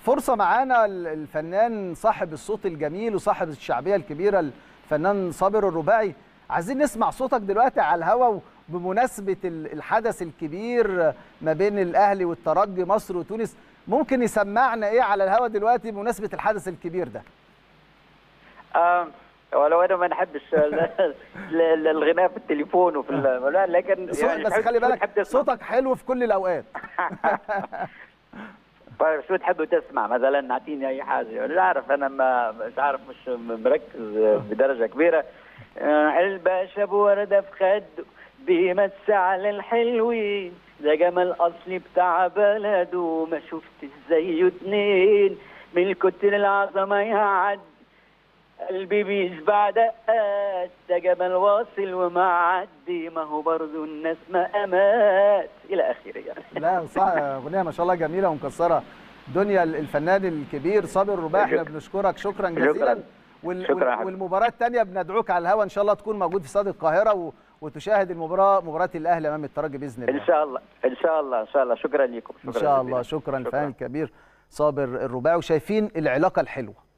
فرصه معانا ال- الفنان صاحب الصوت الجميل وصاحب الشعبيه الكبيره الفنان صابر الرباعي عايزين نسمع صوتك دلوقتي على الهوا بمناسبه ال- الحدث الكبير ما بين الاهلي والترجي مصر وتونس ممكن يسمعنا ايه على الهوا دلوقتي بمناسبه الحدث الكبير ده آه ولو انا ما نحبش ال- ال- الغناء في التليفون وفي ال- لكن صوت- يعني بس شو- خلي شو تحب بالك تسمع؟ صوتك حلو في كل الاوقات طيب شو تحبوا تسمع مثلا اعطيني اي حاجه لا اعرف انا ما مش عارف مش مركز بدرجه كبيره آه، علبه شاب ورده في خده بيمس على الحلوين ده جمال اصلي بتاع بلده ما شفت زيه اتنين من كتر العظمه يعدي قلبي بيشبع دقات ده جمال واصل ومعدي ما هو برضه الناس ما امات الى اخره يعني لا صح اغنيه ما شاء الله جميله ومكسره دنيا الفنان الكبير صابر الرباعي احنا شكرا. بنشكرك شكرا جزيلا شكرا. وال... شكرا يا وال... حبيبي. والمباراه الثانيه بندعوك على الهوا ان شاء الله تكون موجود في استاد القاهره و... وتشاهد المباراه مباراه الاهلي امام الترجي باذن الله ان شاء الله ان شاء الله ان شاء الله شكرا لكم ان شكرا شاء جزيلا. الله شكرا شكراً. الفنان الكبير صابر الرباعي وشايفين العلاقه الحلوه